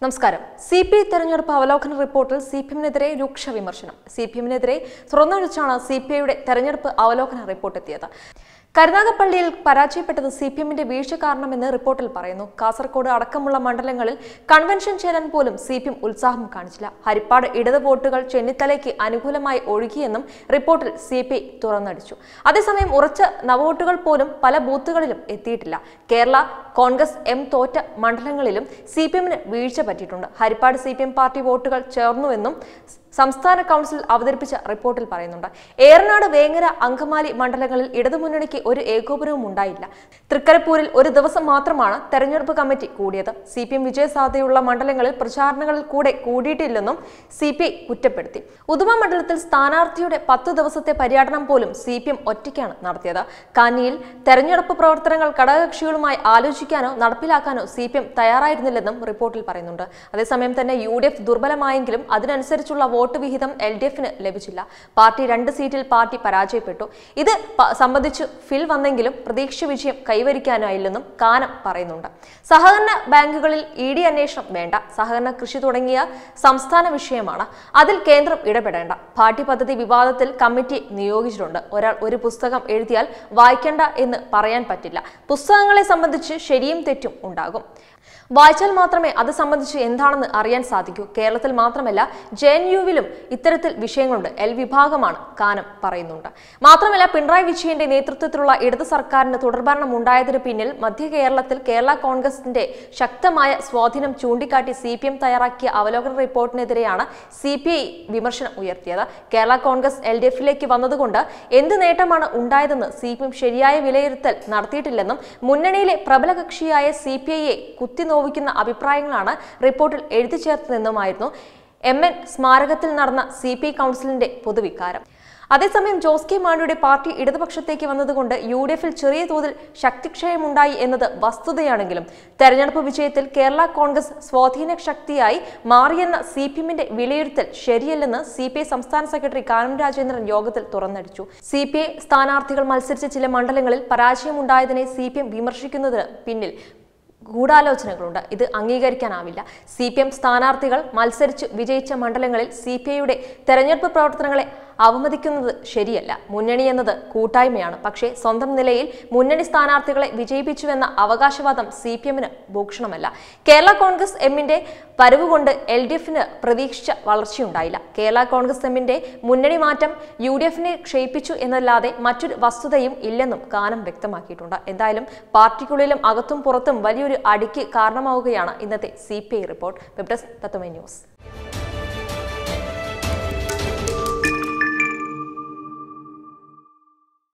നമസ്കാരം C P I തെരഞ്ഞെടുപ്പ് അവലോകന റിപ്പോർട്ടിൽ സി പി എമ്മിനെതിരെ രൂക്ഷ വിമർശനം സി പി എമ്മിനെതിരെ തുറന്നടിച്ചാണ് സി പി ഐയുടെ തെരഞ്ഞെടുപ്പ് അവലോകന റിപ്പോർട്ട് എത്തിയത് കരുനാഗപ്പള്ളിയിൽ പരാജയപ്പെട്ടത് സി പി എമ്മിന്റെ വീഴ്ച കാരണമെന്ന് റിപ്പോർട്ടിൽ പറയുന്നു കാസർഗോഡ് അടക്കമുള്ള മണ്ഡലങ്ങളിൽ കൺവെൻഷൻ ചേരാൻ പോലും സി പി എം ഉത്സാഹം കാണിച്ചില്ല ഹരിപ്പാട് ഇടത് വോട്ടുകൾ ചെന്നിത്തലയ്ക്ക് അനുകൂലമായി ഒഴുകിയെന്നും റിപ്പോർട്ടിൽ സി പി ഐ തുറന്നടിച്ചു അതേസമയം ഉറച്ച നവവോട്ടുകൾ പോലും പല ബൂത്തുകളിലും എത്തിയിട്ടില്ല കേരള കോൺഗ്രസ് എം തോറ്റ മണ്ഡലങ്ങളിലും സി പി എമ്മിന് വീഴ്ച പറ്റിയിട്ടുണ്ട് Haripad C P M party വോട്ടുകൾ ചേർന്നുവെന്നും സംസ്ഥാന കൗൺസിൽ അവതരിപ്പിച്ച റിപ്പോർട്ടിൽ പറയുന്നുണ്ട് ഏറനാട് വേങ്ങര അങ്കമാലി മണ്ഡലങ്ങളിൽ ഇടതുമുന്നണിക്ക് ഒരു ഏകോപനവും ഉണ്ടായില്ല തൃക്കരപ്പൂരിൽ ഒരു ദിവസം മാത്രമാണ് തെരഞ്ഞെടുപ്പ് കമ്മിറ്റി കൂടിയത് സി പി എം വിജയസാധ്യതയുള്ള മണ്ഡലങ്ങളിൽ പ്രചാരണങ്ങളിൽ കൂടെ കൂടിയിട്ടില്ലെന്നും സി പി ഐ കുറ്റപ്പെടുത്തി ഉദുമ മണ്ഡലത്തിൽ സ്ഥാനാർത്ഥിയുടെ പത്ത് ദിവസത്തെ പര്യടനം പോലും സി പി എം ഒറ്റയ്ക്കാണ് നടത്തിയത് കാന്നിയിൽ തെരഞ്ഞെടുപ്പ് പ്രവർത്തനങ്ങൾ ഘടകകക്ഷികളുമായി ആലോചിക്കാനോ നടപ്പിലാക്കാനോ സി പി എം തയ്യാറായിരുന്നില്ലെന്നും റിപ്പോർട്ടിൽ പറയുന്നുണ്ട് അതേസമയം തന്നെ യു ഡി എഫ് ദുർബലമായെങ്കിലും അതിനനുസരിച്ചുള്ള വോട്ട് വിഹിതം എൽ ഡി എഫിന് ലഭിച്ചില്ല പാർട്ടി രണ്ട് സീറ്റിൽ പാർട്ടി പരാജയപ്പെട്ടു ഇത് പ- സംബന്ധിച്ച് ഫിൽ വന്നെങ്കിലും പ്രതീക്ഷ വിജയം കൈവരിക്കാനായില്ലെന്നും കാനം പറയുന്നുണ്ട് സഹകരണ ബാങ്കുകളിൽ ഇ ഡി അന്വേഷണം വേണ്ട സഹകരണ കൃഷി തുടങ്ങിയ സംസ്ഥാന വിഷയമാണ് അതിൽ കേന്ദ്രം ഇടപെടേണ്ട പാഠ്യ പദ്ധതി വിവാദത്തിൽ കമ്മിറ്റി നിയോഗിച്ചിട്ടുണ്ട് ഒരാൾ ഒരു പുസ്തകം എഴുതിയാൽ വായിക്കേണ്ട എന്ന് പറയാൻ പറ്റില്ല പുസ്തകങ്ങളെ സംബന്ധിച്ച് ശരിയും തെറ്റും ഉണ്ടാകും വായിച്ചാൽ മാത്രമേ അത് സംബന്ധിച്ച് എന്താണെന്ന് അറിയാൻ സാധിക്കൂ കേരളത്തിൽ മാത്രമല്ല ജെ എൻ യുവിലും ഇത്തരത്തിൽ വിഷയങ്ങളുണ്ട് എൽ വിഭാഗമാണ് കാനം പറയുന്നുണ്ട് മാത്രമല്ല പിണറായി വിജയന്റെ നേതൃത്വത്തിലുള്ള ഇടത് സർക്കാരിന് തുടർഭരണം ഉണ്ടായതിനു പിന്നിൽ മധ്യ കേരളത്തിൽ കേരള കോൺഗ്രസിന്റെ ശക്തമായ സ്വാധീനം ചൂണ്ടിക്കാട്ടി സി പി എം തയ്യാറാക്കിയ അവലോകന റിപ്പോർട്ടിനെതിരെയാണ് സി പി ഐ വിമർശനം ഉയർത്തിയത് കേരള കോൺഗ്രസ് എൽ ഡി എഫിലേക്ക് വന്നതുകൊണ്ട് എന്ത് നേട്ടമാണ് ഉണ്ടായതെന്ന് സി പി എം ശരിയായ വിലയിരുത്തൽ നടത്തിയിട്ടില്ലെന്നും മുന്നണിയിലെ പ്രബല കക്ഷിയായ സി പി ഐയെ കുത്തിനോവിക്കുന്ന അഭിപ്രായങ്ങളാണ് റിപ്പോർട്ടിൽ എഴുതി ചേർത്തതെന്നുമായിരുന്നു എം എൻ സ്മാരകത്തിൽ നടന്ന സി പി ഐ കൗൺസിലിന്റെ പൊതുവികാരം അതേസമയം ജോസ് കെ മാണിയുടെ പാർട്ടി ഇടതുപക്ഷത്തേക്ക് വന്നതുകൊണ്ട് യു ഡി എഫിൽ ചെറിയ തോതിൽ ശക്തിക്ഷയമുണ്ടായി എന്നത് വസ്തുതയാണെങ്കിലും തെരഞ്ഞെടുപ്പ് വിജയത്തിൽ കേരള കോൺഗ്രസ് സ്വാധീന ശക്തിയായി മാറിയെന്ന സി പി എമ്മിന്റെ വിലയിരുത്തൽ ശരിയല്ലെന്ന് സി പി ഐ സംസ്ഥാന സെക്രട്ടറി കാനം രാജേന്ദ്രൻ യോഗത്തിൽ തുറന്നടിച്ചു സി പി ഐ സ്ഥാനാർത്ഥികൾ മത്സരിച്ച ചില മണ്ഡലങ്ങളിൽ പരാജയമുണ്ടായതിനെ സി പി എം വിമർശിക്കുന്നതിന് പിന്നിൽ ഗൂഢാലോചനകളുണ്ട് ഇത് അംഗീകരിക്കാനാവില്ല സി പി എം സ്ഥാനാർത്ഥികൾ മത്സരിച്ച് വിജയിച്ച മണ്ഡലങ്ങളിൽ സി പി ഐയുടെ തെരഞ്ഞെടുപ്പ് പ്രവർത്തനങ്ങളെ അവമതിക്കുന്നത് ശരിയല്ല മുന്നണി എന്നത് കൂട്ടായ്മയാണ് പക്ഷേ സ്വന്തം നിലയിൽ മുന്നണി സ്ഥാനാർത്ഥികളെ വിജയിപ്പിച്ചുവെന്ന അവകാശവാദം സി പി എമ്മിന് ഭൂഷണമല്ല കേരള കോൺഗ്രസ് എമ്മിന്റെ വരവ് കൊണ്ട് എൽ ഡി എഫിന് പ്രതീക്ഷിച്ച വളർച്ചയുണ്ടായില്ല കേരള കോൺഗ്രസ് എമ്മിന്റെ മുന്നണി മാറ്റം യു ഡി എഫിനെ ക്ഷയിപ്പിച്ചു എന്നല്ലാതെ മറ്റൊരു വസ്തുതയും ഇല്ലെന്നും കാനം വ്യക്തമാക്കിയിട്ടുണ്ട് എന്തായാലും പാർട്ടിക്കുള്ളിലും അകത്തും പുറത്തും വലിയൊരു അടിക്ക് കാരണമാവുകയാണ് ഇന്നത്തെ C P I report web desk തത്വമേ ന്യൂസ്